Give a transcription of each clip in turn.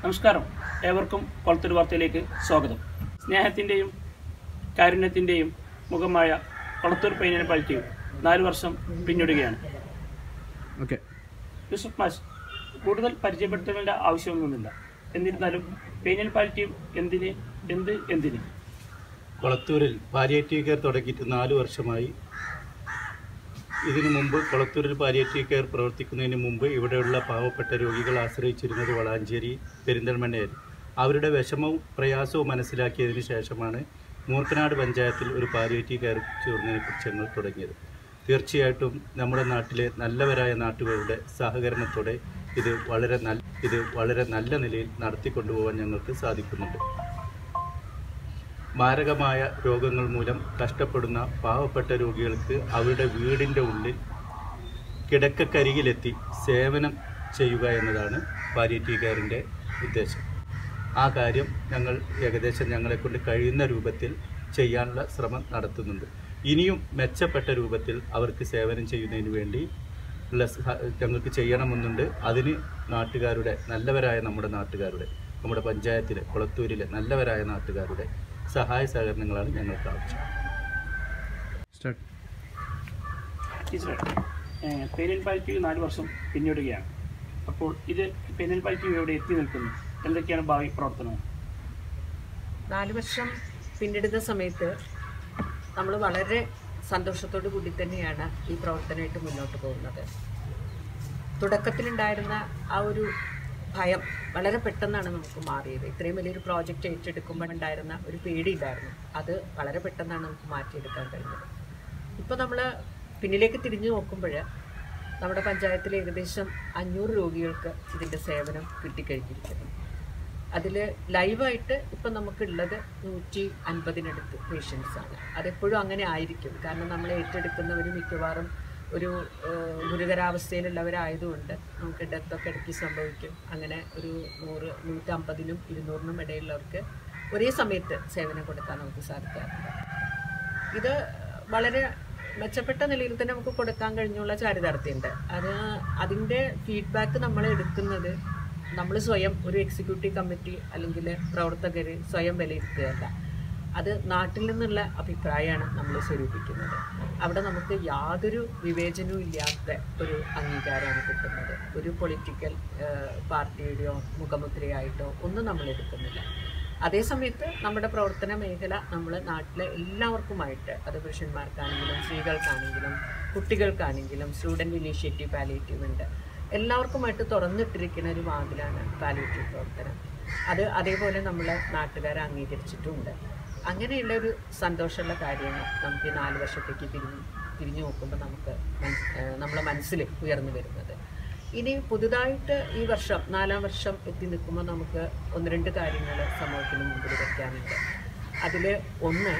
നമസ്കാരം ഏവർക്കും കൊളത്തൂർ വാർത്തയിലേക്ക് സ്വാഗതം സ്നേഹത്തിൻ്റെയും കാരുണ്യത്തിൻ്റെയും മുഖമായ കൊളത്തൂർ പൈനൽ പാലിറ്റിയും നാല് വർഷം പിന്നിടുകയാണ് ഓക്കെ യൂസഫ് മാഷ് കൂടുതൽ പരിചയപ്പെടുത്തേണ്ട ആവശ്യമൊന്നുമില്ല എന്നിരുന്നാലും പൈനൽ പാലിറ്റീവ് എന്തിന് എന്ത് എന്തിന് കൊളത്തൂരിൽ പാലിയേറ്റീവ് കെയർ തുടങ്ങിയിട്ട് നാല് വർഷമായി ഇതിനു മുമ്പ് കൊളത്തൂരിൽ പാലിയേറ്റീവ് കെയർ പ്രവർത്തിക്കുന്നതിന് മുമ്പ് ഇവിടെയുള്ള പാവപ്പെട്ട രോഗികൾ ആശ്രയിച്ചിരുന്നത് വളാഞ്ചേരി പെരിന്തൽമണ്ണയായിരുന്നു അവരുടെ വിഷമവും പ്രയാസവും മനസ്സിലാക്കിയതിന് ശേഷമാണ് മൂർക്കനാട് പഞ്ചായത്തിൽ ഒരു പാലിയേറ്റീവ് കെയർ ചൂർന്നതിനെ കുറിച്ച് ഞങ്ങൾ തുടങ്ങിയത് തീർച്ചയായിട്ടും നമ്മുടെ നാട്ടിലെ നല്ലവരായ നാട്ടുകാരുടെ സഹകരണത്തോടെ ഇത് വളരെ നല്ല ഇത് വളരെ നല്ല നിലയിൽ നടത്തിക്കൊണ്ടുപോകാൻ ഞങ്ങൾക്ക് സാധിക്കുന്നുണ്ട് മാരകമായ രോഗങ്ങൾ മൂലം കഷ്ടപ്പെടുന്ന പാവപ്പെട്ട രോഗികൾക്ക് അവരുടെ വീടിൻ്റെ ഉള്ളിൽ കിടക്കക്കരികിലെത്തി സേവനം ചെയ്യുക എന്നതാണ് പാലിയേറ്റീവ് കെയറിൻ്റെ ഉദ്ദേശം ആ കാര്യം ഞങ്ങൾ ഏകദേശം ഞങ്ങളെക്കൊണ്ട് കഴിയുന്ന രൂപത്തിൽ ചെയ്യാനുള്ള ശ്രമം നടത്തുന്നുണ്ട് ഇനിയും മെച്ചപ്പെട്ട രൂപത്തിൽ അവർക്ക് സേവനം ചെയ്യുന്നതിന് വേണ്ടി ഉള്ള സഹ- ഞങ്ങൾക്ക് ചെയ്യണമെന്നുണ്ട് അതിന് നാട്ടുകാരുടെ നല്ലവരായ നമ്മുടെ നാട്ടുകാരുടെ നമ്മുടെ പഞ്ചായത്തിലെ കുളത്തൂരിലെ നല്ലവരായ നാട്ടുകാരുടെ സഹായ സഹകരണങ്ങളാണ് ഞങ്ങൾക്ക് ആവശ്യം സ്റ്റാർട്ട് ടീച്ചറെ പൈനൽ പാലിറ്റീവ് നാല് വർഷം പിന്നിടുകയാണ് അപ്പോൾ ഇത് പൈനൽ പാലിറ്റീവ് എവിടെ എത്തി നിൽക്കുന്നു എന്തൊക്കെയാണ് ഭാവി പ്രവർത്തനങ്ങൾ നാല് വർഷം പിന്നിടുന്ന സമയത്ത് നമ്മൾ വളരെ സന്തോഷത്തോടു കൂടി തന്നെയാണ് ഈ പ്രവർത്തനമായിട്ട് മുന്നോട്ട് പോകുന്നത് തുടക്കത്തിലുണ്ടായിരുന്ന ആ ഒരു ഭയം വളരെ പെട്ടെന്നാണ് നമുക്ക് മാറിയത് ഇത്രയും വലിയൊരു പ്രോജക്റ്റ് ഏറ്റെടുക്കുമ്പോൾ ഉണ്ടായിരുന്ന ഒരു പേടിയില്ലായിരുന്നു അത് വളരെ പെട്ടെന്നാണ് നമുക്ക് മാറ്റിയെടുക്കാൻ കഴിഞ്ഞത് ഇപ്പോൾ നമ്മൾ പിന്നിലേക്ക് തിരിഞ്ഞു നോക്കുമ്പോൾ നമ്മുടെ പഞ്ചായത്തിൽ ഏകദേശം അഞ്ഞൂറ് രോഗികൾക്ക് ഇതിൻ്റെ സേവനം കിട്ടിക്കഴിഞ്ഞിരിക്കുന്നു അതിൽ ലൈവായിട്ട് ഇപ്പം നമുക്കുള്ളത് നൂറ്റി അൻപതിനടുത്ത് പേഷ്യൻസ് ആണ് അതെപ്പോഴും അങ്ങനെ ആയിരിക്കും കാരണം നമ്മൾ ഏറ്റെടുക്കുന്നവർ മിക്കവാറും ഒരു ഏഹ്, ഗുരുതരാവസ്ഥയിലുള്ളവരായതുകൊണ്ട് നമുക്ക് ഡെത്തൊക്കെ ഇടയ്ക്ക് സംഭവിക്കും അങ്ങനെ ഒരു നൂറ് നൂറ്റമ്പതിനും ഇരുന്നൂറിനും ഇടയിലുള്ളവർക്ക് ഒരേ സമയത്ത് സേവനം കൊടുക്കാൻ നമുക്ക് സാധിക്കാറുണ്ട് ഇത് വളരെ മെച്ചപ്പെട്ട നിലയിൽ തന്നെ നമുക്ക് കൊടുക്കാൻ കഴിഞ്ഞുള്ള ചാരിതാർത്ഥ്യമുണ്ട് അത് അതിൻ്റെ ഫീഡ്ബാക്ക് നമ്മൾ എടുക്കുന്നത് നമ്മൾ സ്വയം ഒരു എക്സിക്യൂട്ടീവ് കമ്മിറ്റി അല്ലെങ്കിൽ പ്രവർത്തകർ സ്വയം വിലയിരുത്തുകയല്ല അത് നാട്ടിൽ നിന്നുള്ള അഭിപ്രായമാണ് നമ്മൾ സ്വരൂപിക്കുന്നത് അവിടെ നമുക്ക് യാതൊരു വിവേചനവും ഇല്ലാത്ത ഒരു അംഗീകാരമാണ് കിട്ടുന്നത് ഒരു പൊളിറ്റിക്കൽ പാർട്ടിയുടെയോ മുഖമുദ്രയായിട്ടോ ഒന്നും നമ്മൾ എടുക്കുന്നില്ല അതേസമയത്ത് നമ്മുടെ പ്രവർത്തന മേഖല നമ്മൾ നാട്ടിലെ എല്ലാവർക്കുമായിട്ട് അത് പുരുഷന്മാർക്കാണെങ്കിലും സ്ത്രീകൾക്കാണെങ്കിലും കുട്ടികൾക്കാണെങ്കിലും സ്റ്റുഡൻറ് ഇനീഷ്യേറ്റീവ് പാലിയേറ്റീവ് ഉണ്ട് എല്ലാവർക്കുമായിട്ട് തുറന്നിട്ടിരിക്കുന്ന ഒരു വാതിലാണ് പാലിയേറ്റീവ് പ്രവർത്തനം അത് അതേപോലെ നമ്മൾ നാട്ടുകാരെ അംഗീകരിച്ചിട്ടുമുണ്ട് അങ്ങനെയുള്ള ഒരു സന്തോഷമുള്ള കാര്യമാണ് നമുക്ക് ഈ നാല് വർഷത്തേക്ക് തിരിഞ്ഞ് തിരിഞ്ഞു നോക്കുമ്പോൾ നമുക്ക് മനസ് ഏഹ് നമ്മളെ മനസ്സിൽ ഉയർന്നു വരുന്നത് ഇനി പുതുതായിട്ട് ഈ വർഷം നാലാം വർഷം എത്തി നിൽക്കുമ്പോൾ നമുക്ക് ഒന്ന് രണ്ട് കാര്യങ്ങൾ സമൂഹത്തിന് മുമ്പിൽ വയ്ക്കാനുണ്ട് അതിൽ ഒന്ന്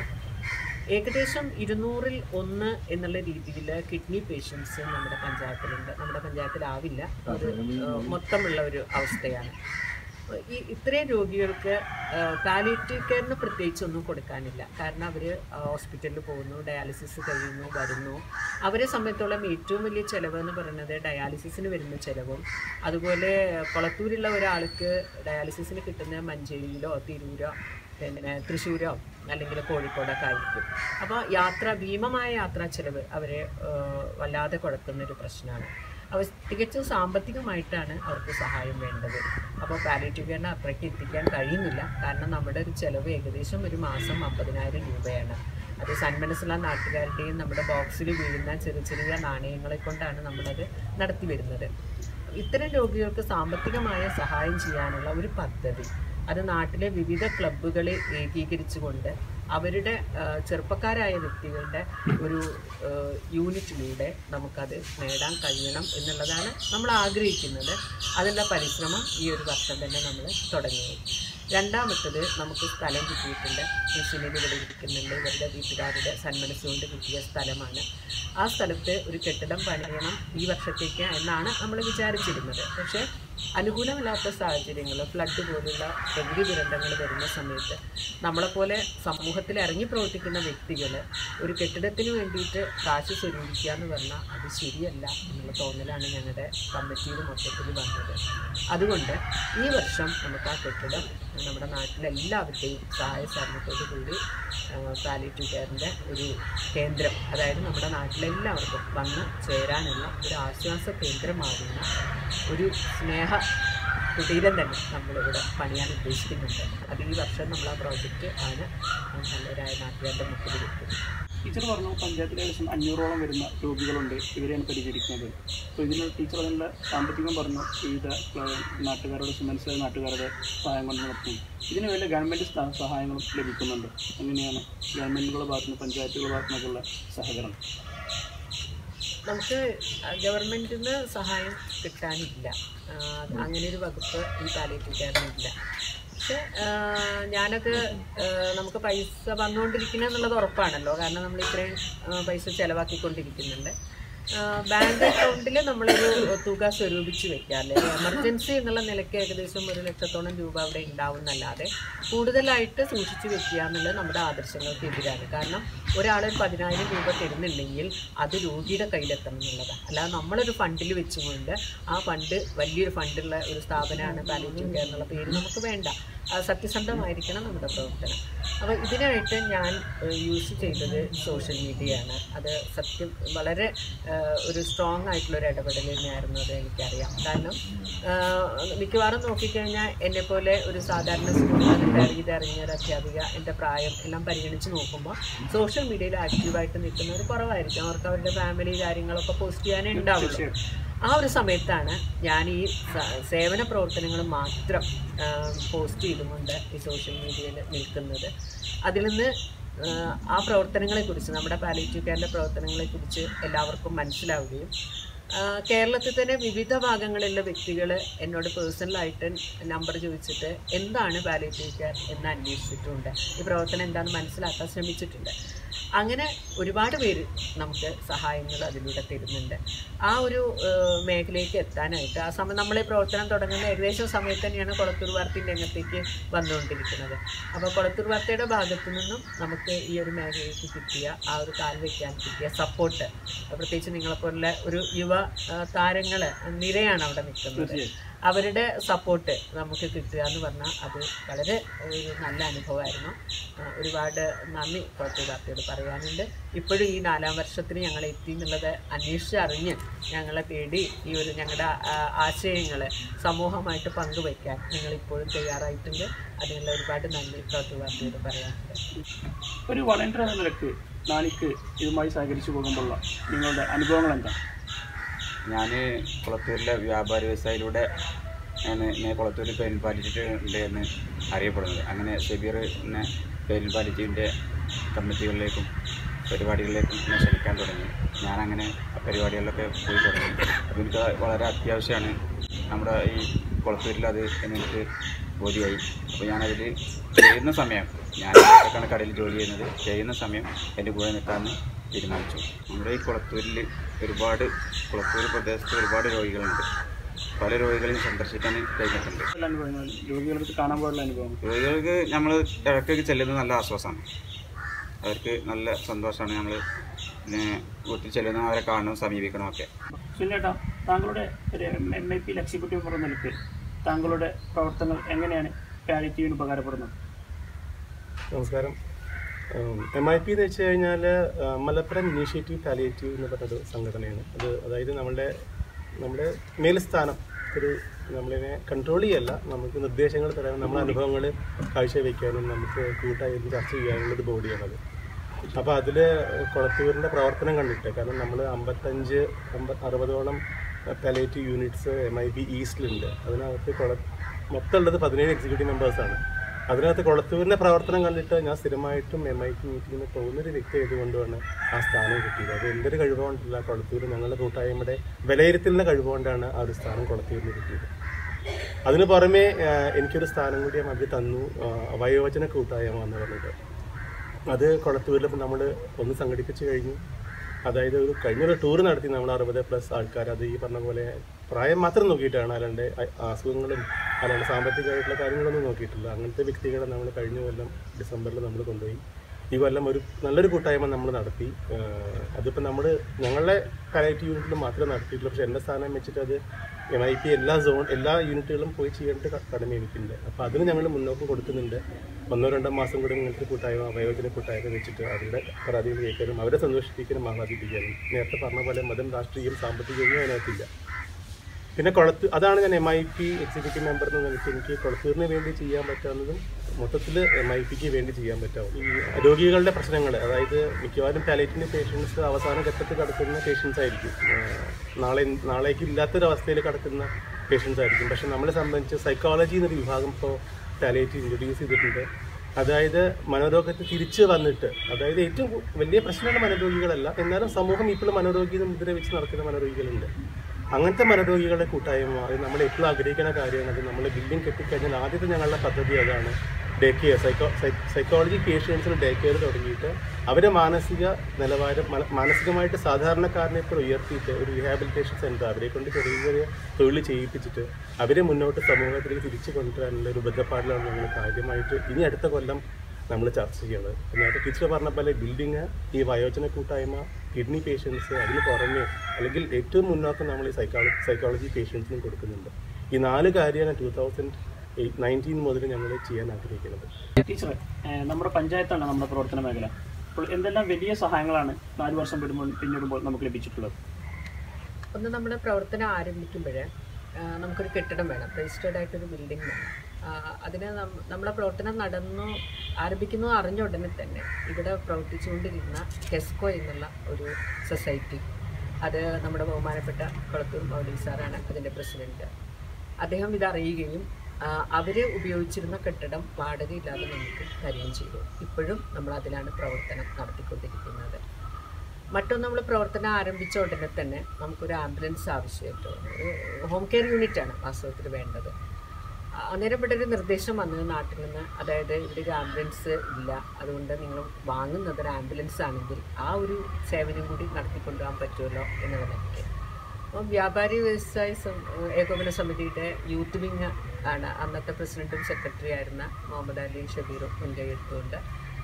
ഏകദേശം ഇരുന്നൂറിൽ ഒന്ന് എന്നുള്ള രീതിയിൽ കിഡ്നി പേഷ്യൻസ് നമ്മുടെ പഞ്ചായത്തിലുണ്ട് നമ്മുടെ പഞ്ചായത്തിലാവില്ല ഒരു ഏഹ്, മൊത്തമുള്ള ഒരു അവസ്ഥയാണ് ഈ ഇത്രയും രോഗികൾക്ക് പാലിയേറ്റീവ് കെയറിന് പ്രത്യേകിച്ച് ഒന്നും കൊടുക്കാനില്ല കാരണം അവർ ഹോസ്പിറ്റലിൽ പോകുന്നു ഡയാലിസിസ് കഴിയുന്നു വരുന്നു അവരെ സംബന്ധിച്ചോളം ഏറ്റവും വലിയ ചിലവ് എന്ന് പറയുന്നത് ഡയാലിസിസിന് വരുന്ന ചിലവും അതുപോലെ കൊളത്തൂരുള്ള ഒരാൾക്ക് ഡയാലിസിസിന് കിട്ടുന്ന മഞ്ചേരിയിലോ തിരൂരോ പിന്നെ തൃശ്ശൂരോ അല്ലെങ്കിൽ കോഴിക്കോടൊക്കെ ആയിരിക്കും അപ്പോൾ യാത്ര ഭീമമായ യാത്രാ ചിലവ് അവരെ ഏഹ്, വല്ലാതെ കുഴക്കുന്ന ഒരു പ്രശ്നമാണ് അവർ തികച്ചും സാമ്പത്തികമായിട്ടാണ് അവർക്ക് സഹായം വേണ്ടത് അപ്പോൾ പാലിയേറ്റീവ് കെയറിന് അത്രയ്ക്ക് എത്തിക്കാൻ കഴിയുന്നില്ല കാരണം നമ്മുടെ ഒരു ചിലവ് ഏകദേശം ഒരു മാസം അമ്പതിനായിരം രൂപയാണ് അത് സന്മനസ്സുള്ള നാട്ടുകാരുടെയും നമ്മുടെ ബോക്സിൽ വീഴുന്ന ചെറിയ ചെറിയ നാണയങ്ങളെ കൊണ്ടാണ് നമ്മളത് നടത്തി വരുന്നത് ഇത്തരം രോഗികൾക്ക് സാമ്പത്തികമായ സഹായം ചെയ്യാനുള്ള ഒരു പദ്ധതി അത് നാട്ടിലെ വിവിധ ക്ലബ്ബുകളെ ഏകീകരിച്ചുകൊണ്ട് അവരുടെ ആ, ചെറുപ്പക്കാരായ വ്യക്തികളുടെ ഒരു ആ, യൂണിറ്റിലൂടെ നമുക്കത് നേടാൻ കഴിയണം എന്നുള്ളതാണ് നമ്മൾ ആഗ്രഹിക്കുന്നത് അതിനുള്ള പരിശ്രമം ഈ ഒരു വർഷം തന്നെ നമ്മൾ തുടങ്ങി രണ്ടാമത്തത് നമുക്ക് സ്ഥലം കിട്ടിയിട്ടുണ്ട് മെഷീനിൽ ഇവിടെ ഇരിക്കുന്നുണ്ട് ഇവരുടെ വീട്ടുകാരുടെ സന്മനസ്സുകൊണ്ട് കിട്ടിയ സ്ഥലമാണ് ആ സ്ഥലത്ത് ഒരു കെട്ടിടം പണിയണം ഈ വർഷത്തേക്ക് എന്നാണ് നമ്മൾ വിചാരിച്ചിരുന്നത് പക്ഷേ അനുകൂലമല്ലാത്ത സാഹചര്യങ്ങൾ ഫ്ലഡ് പോലുള്ള പ്രകൃതി ദുരന്തങ്ങൾ വരുന്ന സമയത്ത് നമ്മളെപ്പോലെ സമൂഹത്തിൽ ഇറങ്ങി പ്രവർത്തിക്കുന്ന വ്യക്തികൾ ഒരു കെട്ടിടത്തിന് വേണ്ടിയിട്ട് കാശ് സ്വരൂപിക്കുക എന്ന് പറഞ്ഞാൽ അത് ശരിയല്ല എന്നുള്ള തോന്നലാണ് ഞങ്ങളുടെ കമ്മിറ്റിയിൽ മൊത്തത്തിൽ വന്നത് അതുകൊണ്ട് ഈ വർഷം നമുക്ക് ആ കെട്ടിടം നമ്മുടെ നാട്ടിലെല്ലാവരുടെയും സഹായ സഹകരണത്തോടു കൂടി പാലിറ്റീവ് കെയറിൻ്റെ ഒരു കേന്ദ്രം അതായത് നമ്മുടെ നാട്ടിലെല്ലാവർക്കും വന്ന് ചേരാനുള്ള ഒരു ആശ്വാസ കേന്ദ്രമാകുന്ന ഒരു സ്നേഹ കുടീരം തന്നെ നമ്മളിവിടെ പണിയാൻ ഉദ്ദേശിക്കുന്നുണ്ട് അത് ഈ വർഷം നമ്മൾ ആ പ്രോജക്റ്റ് ആണ് നല്ലവരായ നാട്ടുകാരുടെ മുമ്പിൽ വെക്കുന്നത് ടീച്ചർ പറഞ്ഞു പഞ്ചായത്തിൽ ഏകദേശം അഞ്ഞൂറോളം വരുന്ന രോഗികളുണ്ട് ഇവരെയാണ് പരിചരിക്കുന്നത് അപ്പോൾ ഇതിന് ടീച്ചർ അതിനുള്ള സാമ്പത്തികം പറഞ്ഞു വിവിധ ക്ല- നാട്ടുകാരുടെ മനസ്സിലായ നാട്ടുകാരുടെ സഹായം കൊണ്ട് നടത്തും ഇതിന് വേണ്ട ഗവൺമെൻറ് സ്ഥാ- സഹായങ്ങളും ലഭിക്കുന്നുണ്ട് എങ്ങനെയാണ് ഗവൺമെൻറ്റുകളുടെ ഭാഗത്തു നിന്ന് പഞ്ചായത്തുകളുടെ ഭാഗത്തു നിന്നൊക്കെയുള്ള സഹകരണം നമുക്ക് ഗവൺമെൻറ്റിൽ നിന്ന് സഹായം കിട്ടാനില്ല ആ, അങ്ങനെ ഒരു വകുപ്പ് ഈ പാലിയേറ്റീവ് കെയറിനില്ല പക്ഷെ ആ, ഞാനൊക്കെ ആ, നമുക്ക് പൈസ വന്നുകൊണ്ടിരിക്കുന്നത് എന്നുള്ളത് ഉറപ്പാണല്ലോ കാരണം നമ്മൾ ഇത്രയും ആ, പൈസ ചിലവാക്കിക്കൊണ്ടിരിക്കുന്നുണ്ട് ആ, ബാങ്ക് അക്കൗണ്ടിൽ നമ്മളൊരു തുക സ്വരൂപിച്ച് വെക്കാറില്ല എമർജൻസി എന്നുള്ള നിലയ്ക്ക് ഏകദേശം ഒരു ലക്ഷത്തോളം രൂപ അവിടെ ഉണ്ടാവുന്നല്ലാതെ കൂടുതലായിട്ട് സൂക്ഷിച്ച് വെക്കുക എന്നുള്ളത് നമ്മുടെ ആദർശങ്ങൾക്ക് എതിരാണ് കാരണം ഒരാൾ ഒരു പതിനായിരം രൂപ തരുന്നുണ്ടെങ്കിൽ അത് രോഗിയുടെ കയ്യിലെത്തണം എന്നുള്ളതാണ് അല്ലാതെ നമ്മളൊരു ഫണ്ടിൽ വെച്ചുകൊണ്ട് ആ ഫണ്ട് വലിയൊരു ഫണ്ടുള്ള ഒരു സ്ഥാപനമാണ് പാലിറ്റീവ് കെയർ എന്നുള്ള പേര് നമുക്ക് വേണ്ട അത് സത്യസന്ധമായിരിക്കണം നമ്മുടെ പ്രവർത്തനം അപ്പോൾ ഇതിനായിട്ട് ഞാൻ യൂസ് ചെയ്തത് സോഷ്യൽ മീഡിയയാണ് അത് സത്യം വളരെ ഏഹ്, ഒരു സ്ട്രോങ് ആയിട്ടുള്ള ഒരു ഇടപെടൽ തന്നെയായിരുന്നു അത് എനിക്കറിയാം കാരണം ഏഹ്, മിക്കവാറും നോക്കിക്കഴിഞ്ഞാൽ എന്നെപ്പോലെ ഒരു സാധാരണ സ്കൂളിൽ റിട്ടയർ ചെയ്ത് ഇറങ്ങിയ ഒരു അധ്യാപിക എൻ്റെ പ്രായം എല്ലാം പരിഗണിച്ച് നോക്കുമ്പോൾ സോഷ്യൽ മീഡിയയിൽ ആക്റ്റീവായിട്ട് നിൽക്കുന്നവർ കുറവായിരിക്കും അവർക്ക് അവരുടെ ഫാമിലി കാര്യങ്ങളൊക്കെ പോസ്റ്റ് ചെയ്യാനേ ഉണ്ടാവുള്ളൂ ആ ഒരു സമയത്താണ് ഞാൻ ഈ സ- സേവന പ്രവർത്തനങ്ങൾ മാത്രം പോസ്റ്റ് ചെയ്തുകൊണ്ട് ഈ സോഷ്യൽ മീഡിയയിൽ നിൽക്കുന്നത് അതിൽ നിന്ന് ആ, ആ പ്രവർത്തനങ്ങളെക്കുറിച്ച് നമ്മുടെ പാലിറ്റീവ് കെയറിൻ്റെ പ്രവർത്തനങ്ങളെക്കുറിച്ച് എല്ലാവർക്കും മനസ്സിലാവുകയും ആ, കേരളത്തിൽ തന്നെ വിവിധ ഭാഗങ്ങളിലുള്ള വ്യക്തികൾ എന്നോട് പേഴ്സണലായിട്ട് നമ്പർ ചോദിച്ചിട്ട് എന്താണ് പാലിറ്റീവ് കെയർ എന്ന് അന്വേഷിച്ചിട്ടുണ്ട് ഈ പ്രവർത്തനം എന്താണെന്ന് മനസ്സിലാക്കാൻ ശ്രമിച്ചിട്ടുണ്ട് അങ്ങനെ ഒരുപാട് പേര് നമുക്ക് സഹായങ്ങൾ അതിലൂടെ തരുന്നുണ്ട് ആ ഒരു ഏഹ്, മേഖലയിലേക്ക് എത്താനായിട്ട് ആ സമയം നമ്മളെ പ്രവർത്തനം തുടങ്ങുന്ന ഏകദേശം സമയത്ത് തന്നെയാണ് കൊളത്തൂർ വാർത്തയുടെ രംഗത്തേക്ക് വന്നുകൊണ്ടിരിക്കുന്നത് അപ്പോൾ കൊളത്തൂർ വാർത്തയുടെ ഭാഗത്തു നിന്നും നമുക്ക് ഈ ഒരു മേഖലയ്ക്ക് കിട്ടിയ ആ ഒരു കാൽ വയ്ക്കാൻ കിട്ടിയ സപ്പോർട്ട് പ്രത്യേകിച്ച് നിങ്ങളെപ്പോലുള്ള ഒരു യുവ താരങ്ങൾ നിരയാണ് അവിടെ നിൽക്കുന്നത് തീർച്ചയായും അവരുടെ സപ്പോർട്ട് നമുക്ക് കിട്ടുക എന്ന് പറഞ്ഞാൽ അത് വളരെ ഒരു നല്ല അനുഭവമായിരുന്നു ആ, ഒരുപാട് നന്ദി കോട്ടയ പാർട്ടിയോട് പറയാനുണ്ട് ഇപ്പോഴും ഈ നാലാം വർഷത്തിന് ഞങ്ങൾ എത്തി എന്നുള്ളത് അന്വേഷിച്ചറിഞ്ഞ് ഞങ്ങളെ തേടി ഈ ഒരു ഞങ്ങളുടെ ആശയങ്ങൾ സമൂഹമായിട്ട് പങ്കുവയ്ക്കാൻ നിങ്ങൾ ഇപ്പോഴും തയ്യാറായിട്ടുണ്ട് അതിനുള്ള ഒരുപാട് നന്ദി കോട്ടയ പാർട്ടിയോട് പറയാനുണ്ട് ഒരു വളണ്ടിയർ എന്ന നിലക്ക് നാണിക്ക് ഇതുമായി സഹകരിച്ചു പോകുമ്പോഴുള്ള നിങ്ങളുടെ അനുഭവങ്ങൾ എന്താ ഞാൻ കുളത്തൂരിലെ വ്യാപാരി വ്യവസായിലൂടെ ആണ് ഇങ്ങനെ കുളത്തൂരിൽ പെയിൻ പാലിറ്റിട്ട് ഉണ്ട് എന്ന് അറിയപ്പെടുന്നത് അങ്ങനെ ഷെബീർ എന്നെ പെയിൻ പാലിറ്റീവിൻ്റെ കമ്മിറ്റികളിലേക്കും പരിപാടികളിലേക്കും എന്നെ ക്ഷണിക്കാൻ തുടങ്ങി ഞാനങ്ങനെ ആ പരിപാടികളിലൊക്കെ പോയി തുടങ്ങി അപ്പോൾ എനിക്ക് വളരെ അത്യാവശ്യമാണ് നമ്മുടെ ഈ കുളത്തൂരിൽ അത് എന്നെനിക്ക് ബോധ്യമായി അപ്പോൾ ഞാനതിൽ ചെയ്യുന്ന സമയം ഞാൻ ഒറ്റക്കാണ് കടയിൽ ജോലി ചെയ്യുന്നത് ചെയ്യുന്ന സമയം എൻ്റെ കൂടെ നിൽക്കാമെന്ന് തീരുമാനിച്ചു നമ്മുടെ ഈ കുളത്തൂരിൽ ഒരുപാട് കുളത്തൂർ പ്രദേശത്ത് ഒരുപാട് രോഗികളുണ്ട് പല രോഗികളെയും സന്ദർശിക്കാൻ കഴിഞ്ഞിട്ടുണ്ട് എല്ലാ അനുഭവങ്ങൾ രോഗികൾക്ക് കാണാൻ പോലുള്ള അനുഭവം രോഗികൾക്ക് നമ്മൾ ഇടയ്ക്കൊക്കെ ചെല്ലുന്നത് നല്ല ആശ്വാസമാണ് അവർക്ക് നല്ല സന്തോഷമാണ് നമ്മൾ പിന്നെ വീട്ടിൽ ചെല്ലുന്ന അവരെ കാണണം സമീപിക്കണം ഒക്കെ സുനിലേട്ടാ താങ്കളുടെ ഒരു എം ഐ പി എക്സിക്യൂട്ടീവ് എന്ന നിലക്ക് താങ്കളുടെ പ്രവർത്തനങ്ങൾ എങ്ങനെയാണ് പാലിറ്റീവിന് ഉപകാരപ്പെടുന്നത് നമസ്കാരം എം ഐ പി എന്ന് വെച്ച് കഴിഞ്ഞാൽ മലപ്പുറം ഇനീഷ്യേറ്റീവ് പാലിയേറ്റീവ് എന്ന് പറഞ്ഞൊരു സംഘടനയാണ് അത് അതായത് നമ്മളുടെ നമ്മുടെ മേൽസ്ഥാനം ഒരു നമ്മളിനെ കൺട്രോൾ ചെയ്യല്ല നമുക്ക് നിർദ്ദേശങ്ങൾ തരാനും നമ്മുടെ അനുഭവങ്ങൾ കാഴ്ചവെക്കാനും നമുക്ക് കൂട്ടായിരുന്നു ചർച്ച ചെയ്യാനുള്ള ഒരു ബോഡിയാണത് അപ്പോൾ അതിൽ കുളത്തൂരിൻ്റെ പ്രവർത്തനം കണ്ടിട്ട് കാരണം നമ്മൾ അമ്പത്തഞ്ച് അമ്പ അറുപതോളം palliative units M I B ഈസ്റ്റിലുണ്ട് അതിനകത്ത് കുള മൊത്തമുള്ളത് പതിനേഴ് എക്സിക്യൂട്ടീവ് മെമ്പേഴ്സാണ് അതിനകത്ത് കൊളത്തൂരിൻ്റെ പ്രവർത്തനം കണ്ടിട്ട് ഞാൻ സ്ഥിരമായിട്ടും എം ഐ ടി മീറ്റിങ്ങിന് പോകുന്നൊരു വ്യക്തി ആയതുകൊണ്ടാണ് ആ സ്ഥാനം കിട്ടിയത് അത് എന്തൊരു കഴിവുകൊണ്ടല്ല കൊളത്തൂർ ഞങ്ങളുടെ കൂട്ടായ്മയുടെ വിലയിരുത്തലിൻ്റെ കഴിവുകൊണ്ടാണ് ആ ഒരു സ്ഥാനം കൊളത്തൂരിന് കിട്ടിയത് അതിന് പുറമെ ആ, എനിക്കൊരു സ്ഥാനം കൂടി മധ്യ തന്നു ആ, വയോജന കൂട്ടായ്മ എന്ന് പറഞ്ഞിട്ട് അത് കൊളത്തൂരിൽ നമ്മൾ ഒന്ന് സംഘടിപ്പിച്ച് കഴിഞ്ഞു അതായത് ഒരു കഴിഞ്ഞൊരു ടൂർ നടത്തി നമ്മൾ അറുപത് പ്ലസ് ആൾക്കാർ അത് ഈ പറഞ്ഞ പോലെ പ്രായം മാത്രം നോക്കിയിട്ടാണ് അല്ലാണ്ട് അ- അസുഖങ്ങളും അല്ലാണ്ട് സാമ്പത്തികമായിട്ടുള്ള കാര്യങ്ങളൊന്നും നോക്കിയിട്ടില്ല അങ്ങനത്തെ വ്യക്തികളെ നമ്മൾ കഴിഞ്ഞ കൊല്ലം ഡിസംബറിൽ നമ്മൾ കൊണ്ടുപോയി ഈ കൊല്ലം ഒരു നല്ലൊരു കൂട്ടായ്മ നമ്മൾ നടത്തി ആഹ് അതിപ്പോൾ നമ്മൾ ഞങ്ങളുടെ കലക്ട് യൂണിറ്റിൽ മാത്രമേ നടത്തിയിട്ടുള്ളൂ പക്ഷേ എൻ്റെ സ്ഥാനം വെച്ചിട്ട് അത് എം ഐ പി എല്ലാ സോൺ എല്ലാ യൂണിറ്റുകളും പോയി ചെയ്യേണ്ട ക- കടമ എനിക്കുണ്ട് അപ്പോൾ അതിന് ഞങ്ങൾ മുന്നോക്കം കൊടുക്കുന്നുണ്ട് ഒന്നോ രണ്ടോ മാസം കൂടി ഇങ്ങനത്തെ കൂട്ടായ്മ വയോജന കൂട്ടായ്മ വെച്ചിട്ട് അവരുടെ പരാതികൾ കേൾക്കാനും അവരെ സന്തോഷിപ്പിക്കാനും ആഹ്ലാദിപ്പിക്കാനും നേരത്തെ പറഞ്ഞ പോലെ മതം രാഷ്ട്രീയം സാമ്പത്തികവും അതിനകത്തില്ല പിന്നെ കൊളത്ത് അതാണ് ഞാൻ M I P executive member എന്ന് നിലയ്ക്ക് എനിക്ക് കൊളത്തൂരിന് വേണ്ടി ചെയ്യാൻ പറ്റാവുന്നതും മൊത്തത്തിൽ എം ഐ പിക്ക് വേണ്ടി ചെയ്യാൻ പറ്റാവും ഈ രോഗികളുടെ പ്രശ്നങ്ങൾ അതായത് മിക്കവാറും പാലേറ്റിൻ്റെ പേഷ്യൻസ് അവസാന ഘട്ടത്തിൽ കിടക്കുന്ന പേഷ്യൻസ് ആയിരിക്കും ആഹ് നാളെ നാളേക്ക് ഇല്ലാത്തൊരവസ്ഥയിൽ കിടക്കുന്ന പേഷ്യൻസ് ആയിരിക്കും പക്ഷെ നമ്മളെ സംബന്ധിച്ച് സൈക്കോളജി എന്നൊരു വിഭാഗം ഇപ്പോൾ പാലേറ്റ് ഇൻട്രൊഡ്യൂസ് ചെയ്തിട്ടുണ്ട് അതായത് മനോരോഗത്തെ തിരിച്ച് വന്നിട്ട് അതായത് ഏറ്റവും കൂ- വലിയ പ്രശ്നമുള്ള മനോരോഗികളല്ല എന്നാലും സമൂഹം ഇപ്പോഴും മനോരോഗി എന്ന് മുദ്ര വെച്ച് നടക്കുന്ന മനോരോഗികളുണ്ട് അങ്ങനത്തെ മനോരോഗികളുടെ കൂട്ടായ്മ അത് നമ്മൾ എപ്പോഴും ആഗ്രഹിക്കുന്ന കാര്യമാണ് അത് നമ്മൾ ബിൽഡിംഗ് കെട്ടിക്കഴിഞ്ഞാൽ ആദ്യത്തെ ഞങ്ങളുടെ പദ്ധതി അതാണ് ഡേ കെയർ സൈക്കോ സൈക്കോളജി പേഷ്യൻസിന് ഡേ കെയർ തുടങ്ങിയിട്ട് അവരെ മാനസിക നിലവാരം മന- മാനസികമായിട്ട് സാധാരണക്കാരനെ ഇപ്പോൾ ഉയർത്തിയിട്ട് ഒരു റീഹാബിലിറ്റേഷൻ സെൻറ്റർ അവരെ കൊണ്ട് ചെറിയ ചെറിയ തൊഴിൽ ചെയ്യിപ്പിച്ചിട്ട് അവരെ മുന്നോട്ട് സമൂഹത്തിലേക്ക് തിരിച്ചു കൊണ്ടുവരാനുള്ള ഒരു ബന്ധപ്പാടിലാണ് ഞങ്ങൾ കാര്യമായിട്ട് ഇനി അടുത്ത കൊല്ലം നമ്മൾ ചർച്ച ചെയ്യുന്നത് നേരത്തെ ടീച്ചർ പറഞ്ഞ പോലെ ബിൽഡിങ് ഈ വയോജന കൂട്ടായ്മ കിഡ്നി പേഷ്യൻസ് അതിന് പുറമെ അല്ലെങ്കിൽ ഏറ്റവും മുന്നോക്കം നമ്മൾ ഈ സൈക്കോളജി സൈക്കോളജി പേഷ്യൻസിനും കൊടുക്കുന്നുണ്ട് ഈ നാല് കാര്യമാണ് ടൂ തൗസൻഡ് എയ്റ്റ് നയൻറ്റീൻ മുതൽ ഞങ്ങൾ ചെയ്യാൻ ആഗ്രഹിക്കുന്നത് ടീച്ചറെ ഏഹ് നമ്മുടെ പഞ്ചായത്താണ് നമ്മുടെ പ്രവർത്തന മേഖല അപ്പോൾ എന്തെല്ലാം വലിയ സഹായങ്ങളാണ് നാല് വർഷം പിടുമ്പോൾ പിന്നിടുമ്പോൾ നമുക്ക് ലഭിച്ചിട്ടുള്ളത് ഒന്ന് നമ്മുടെ പ്രവർത്തനം ആരംഭിക്കുമ്പോൾ നമുക്കൊരു കെട്ടിടം വേണം രജിസ്റ്റേർഡ് ആയിട്ടൊരു ബിൽഡിംഗ് വേണം ആ, അതിന് നം- നമ്മുടെ പ്രവർത്തനം നടന്നു ആരംഭിക്കുന്നു അറിഞ്ഞ ഉടനെ തന്നെ ഇവിടെ പ്രവർത്തിച്ചുകൊണ്ടിരുന്ന കെസ്കോ എന്നുള്ള ഒരു സൊസൈറ്റി അത് നമ്മുടെ ബഹുമാനപ്പെട്ട കൊളത്തൂർ മൗലി സാറാണ് അതിൻ്റെ പ്രസിഡന്റ് അദ്ദേഹം ഇത് അറിയുകയും അവർ ഉപയോഗിച്ചിരുന്ന കെട്ടിടം വാടകയില്ലാതെ നമുക്ക് തരികയും ചെയ്തു ഇപ്പോഴും നമ്മൾ അതിലാണ് പ്രവർത്തനം നടത്തിക്കൊണ്ടിരിക്കുന്നത് മറ്റൊന്ന് നമ്മൾ പ്രവർത്തനം ആരംഭിച്ച ഉടനെ തന്നെ നമുക്കൊരു ആംബുലൻസ് ആവശ്യമായിട്ട് വന്നു ഒരു ഹോം കെയർ യൂണിറ്റ് ആണ് വാസ്തവത്തിൽ വേണ്ടത് ആ, അന്നേരം ഇവിടെ ഒരു നിർദ്ദേശം വന്നത് നാട്ടിൽ നിന്ന് അതായത് ഇവിടെ ഒരു ആംബുലൻസ് ഇല്ല അതുകൊണ്ട് നിങ്ങൾ വാങ്ങുന്നത് ഒരു ആംബുലൻസ് ആണെങ്കിൽ ആ ഒരു സേവനം കൂടി നടത്തിക്കൊണ്ടുപോകാൻ പറ്റുമല്ലോ എന്നുള്ള നിലയ്ക്ക് അപ്പം വ്യാപാരി വ്യവസായ സം- ഏകോപന സമിതിയുടെ യൂത്ത് വിങ് ആണ് അന്നത്തെ പ്രസിഡന്റും സെക്രട്ടറി ആയിരുന്ന മുഹമ്മദ് അലി ഷബീറും മുൻകൈ എടുത്തുകൊണ്ട്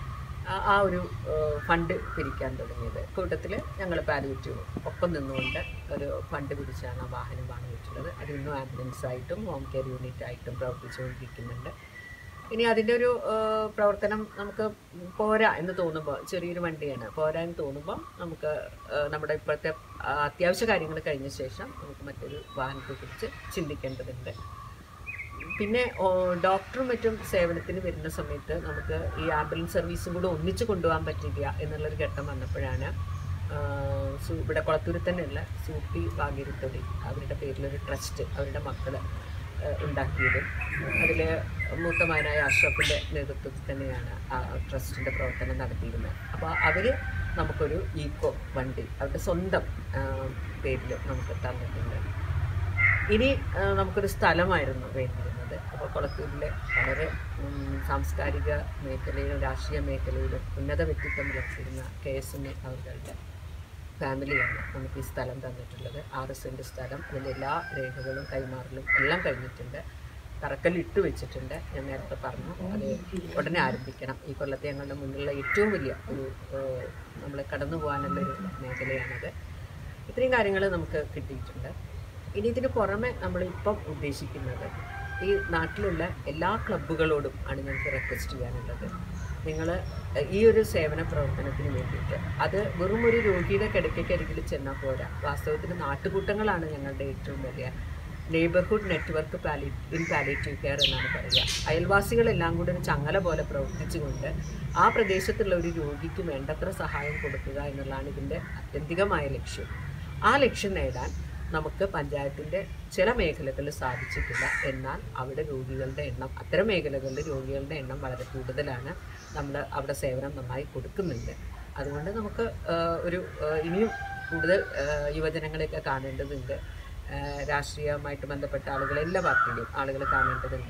ആ- ആ ഒരു ഏഹ്, ഫണ്ട് പിരിക്കാൻ തുടങ്ങിയത് കൂട്ടത്തിൽ ഞങ്ങൾ പാലിയേറ്റീവ് ഒപ്പം നിന്നുകൊണ്ട് ഒരു ഫണ്ട് പിരിച്ചാണ് ആ വാഹനം വാങ്ങിയിട്ടുള്ളത് അത് ഇന്നും ആംബുലൻസ് ആയിട്ടും ഹോം കെയർ യൂണിറ്റ് ആയിട്ടും പ്രവർത്തിച്ചുകൊണ്ടിരിക്കുന്നുണ്ട് ഇനി അതിൻ്റെ ഒരു ഏഹ്, പ്രവർത്തനം നമുക്ക് പോരാ എന്ന് തോന്നുമ്പോൾ ചെറിയൊരു വണ്ടിയാണ് പോരാ എന്ന് തോന്നുമ്പോൾ നമുക്ക് ഏഹ്, നമ്മുടെ ഇപ്പോഴത്തെ ആ, അത്യാവശ്യ കാര്യങ്ങൾ കഴിഞ്ഞ ശേഷം നമുക്ക് മറ്റൊരു വാഹനത്തെക്കുറിച്ച് ചിന്തിക്കേണ്ടതുണ്ട് പിന്നെ ഓ, ഡോക്ടറും മറ്റും സേവനത്തിന് വരുന്ന സമയത്ത് നമുക്ക് ഈ ആംബുലൻസ് സർവീസും കൂടെ ഒന്നിച്ച് കൊണ്ടുപോകാൻ പറ്റില്ല എന്നുള്ളൊരു ഘട്ടം വന്നപ്പോഴാണ് ആ, സു- ഇവിടെ കുളത്തൂരിൽ തന്നെയുള്ള സൂപ്പി ഭാഗ്യരുത്തൊടി അവരുടെ പേരിലൊരു ട്രസ്റ്റ് അവരുടെ മക്കൾ ഉണ്ടാക്കിയത് അതിൽ മൂത്ത മകനായ അഷ്റഫിൻ്റെ നേതൃത്വത്തിൽ തന്നെയാണ് ആ ട്രസ്റ്റിൻ്റെ പ്രവർത്തനം നടത്തിയിരുന്നത് അപ്പോൾ അവർ നമുക്കൊരു ഈക്കോ വണ്ടി അവരുടെ സ്വന്തം പേരിൽ നമുക്ക് തന്നിട്ടുണ്ട് ഇനി ആ, നമുക്കൊരു സ്ഥലമായിരുന്നു വേണ്ടിയിരുന്നത് അപ്പോൾ കൊളത്തൂരിലെ വളരെ ഉം, സാംസ്കാരിക മേഖലയിലും രാഷ്ട്രീയ മേഖലയിലും ഉന്നത വ്യക്തിത്വം പുലർത്തിയിരുന്ന കെ എസ് എൻ അവരുടെ ഫാമിലിയാണ് നമുക്ക് ഈ സ്ഥലം തന്നിട്ടുള്ളത് ആറ് സെൻറ്റ് സ്ഥലം അതിൻ്റെ എല്ലാ രേഖകളും കൈമാറലും എല്ലാം കഴിഞ്ഞിട്ടുണ്ട് തറക്കല്ല് ഇട്ട് വെച്ചിട്ടുണ്ട് ഞാൻ നേരത്തെ പറഞ്ഞു അത് ഉടനെ ആരംഭിക്കണം ഈ കൊല്ലത്തെ ഞങ്ങളുടെ മുന്നിലുള്ള ഏറ്റവും വലിയ ഒരു നമ്മൾ കടന്നു പോകാനുള്ള ഒരു മേഖലയാണത് ഇത്രയും കാര്യങ്ങൾ നമുക്ക് കിട്ടിയിട്ടുണ്ട് ഇനി ഇതിന് പുറമെ നമ്മളിപ്പം ഉദ്ദേശിക്കുന്നത് ഈ നാട്ടിലുള്ള എല്ലാ ക്ലബ്ബുകളോടും ആണ് ഞങ്ങൾക്ക് റിക്വസ്റ്റ് ചെയ്യാനുള്ളത് നിങ്ങൾ ഈ ഒരു സേവന പ്രവർത്തനത്തിന് വേണ്ടിയിട്ട് അത് വെറും ഒരു രോഗിയുടെ കിടക്കയ്ക്കരികിൽ ചെന്നാൽ പോരാ വാസ്തവത്തിൽ നാട്ടുകൂട്ടങ്ങളാണ് ഞങ്ങളുടെ ഏറ്റവും വലിയ neighbourhood network pali in palliative care എന്നാണ് പറയുക അയൽവാസികളെല്ലാം കൂടി ഒരു ചങ്ങല പോലെ പ്രവർത്തിച്ചുകൊണ്ട് ആ പ്രദേശത്തുള്ള ഒരു രോഗിക്ക് വേണ്ടത്ര സഹായം കൊടുക്കുക എന്നുള്ളതാണ് ഇതിൻ്റെ ആത്യന്തികമായ ലക്ഷ്യം ആ ലക്ഷ്യം നേടാൻ നമുക്ക് പഞ്ചായത്തിൻ്റെ ചില മേഖലകളിൽ സാധിച്ചിട്ടില്ല എന്നാൽ അവിടെ രോഗികളുടെ എണ്ണം അത്തരം മേഖലകളിൽ രോഗികളുടെ എണ്ണം വളരെ കൂടുതലാണ് നമ്മൾ അവിടെ സേവനം നന്നായി കൊടുക്കുന്നുണ്ട് അതുകൊണ്ട് നമുക്ക് ആ, ഒരു ആ, ഇനിയും കൂടുതൽ ആ, യുവജനങ്ങളെയൊക്കെ കാണേണ്ടതുണ്ട് ആ, രാഷ്ട്രീയമായിട്ട് ബന്ധപ്പെട്ട ആളുകൾ എല്ലാ പാർട്ടിയിലും ആളുകൾ കാണേണ്ടതുണ്ട്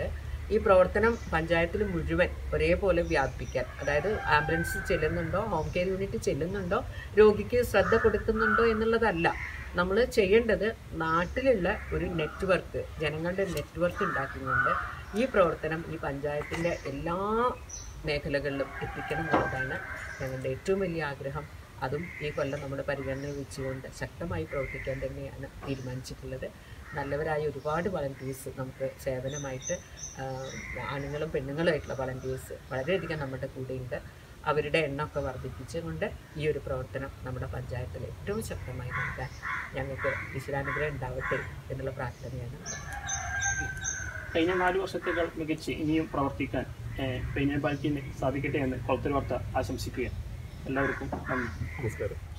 ഈ പ്രവർത്തനം പഞ്ചായത്തിൽ മുഴുവൻ ഒരേപോലെ വ്യാപിപ്പിക്കാൻ അതായത് ആംബുലൻസ് ചെല്ലുന്നുണ്ടോ ഹോം കെയർ യൂണിറ്റ് ചെല്ലുന്നുണ്ടോ രോഗിക്ക് ശ്രദ്ധ കൊടുക്കുന്നുണ്ടോ എന്നുള്ളതല്ല നമ്മൾ ചെയ്യേണ്ടത് നാട്ടിലുള്ള ഒരു നെറ്റ്വർക്ക് ജനങ്ങളുടെ നെറ്റ്വർക്ക് ഉണ്ടാക്കിക്കൊണ്ട് ഈ പ്രവർത്തനം ഈ പഞ്ചായത്തിൻ്റെ എല്ലാ മേഖലകളിലും എത്തിക്കണം എന്നുള്ളതാണ് ഞങ്ങളുടെ ഏറ്റവും വലിയ ആഗ്രഹം അതും ഈ കൊല്ലം നമ്മുടെ പരിഗണനയിൽ വെച്ചുകൊണ്ട് ശക്തമായി പ്രവർത്തിക്കാൻ തന്നെയാണ് തീരുമാനിച്ചിട്ടുള്ളത് നല്ലവരായ ഒരുപാട് വളണ്ടിയേഴ്സ് നമുക്ക് സേവനമായിട്ട് ആ, ആണുങ്ങളും പെണ്ണുങ്ങളുമായിട്ടുള്ള വളണ്ടിയേഴ്സ് വളരെയധികം നമ്മുടെ കൂടെയുണ്ട് അവരുടെ എണ്ണമൊക്കെ വർദ്ധിപ്പിച്ചുകൊണ്ട് ഈ ഒരു പ്രവർത്തനം നമ്മുടെ പഞ്ചായത്തിൽ ഏറ്റവും ശക്തമായി നൽകാൻ ഞങ്ങൾക്ക് ഈശ്വരാനുഗ്രഹം ഉണ്ടാവട്ടെ എന്നുള്ള പ്രാർത്ഥനയാണ് കഴിഞ്ഞ നാല് വർഷത്തേക്കാൾ മികച്ച് ഇനിയും പ്രവർത്തിക്കാൻ പെയിൻ പാലിറ്റിന് സാധിക്കട്ടെ എന്ന് കൊളത്തൂർ വാർത്ത ആശംസിക്കുകയാണ് എല്ലാവർക്കും നന്ദി നമസ്കാരം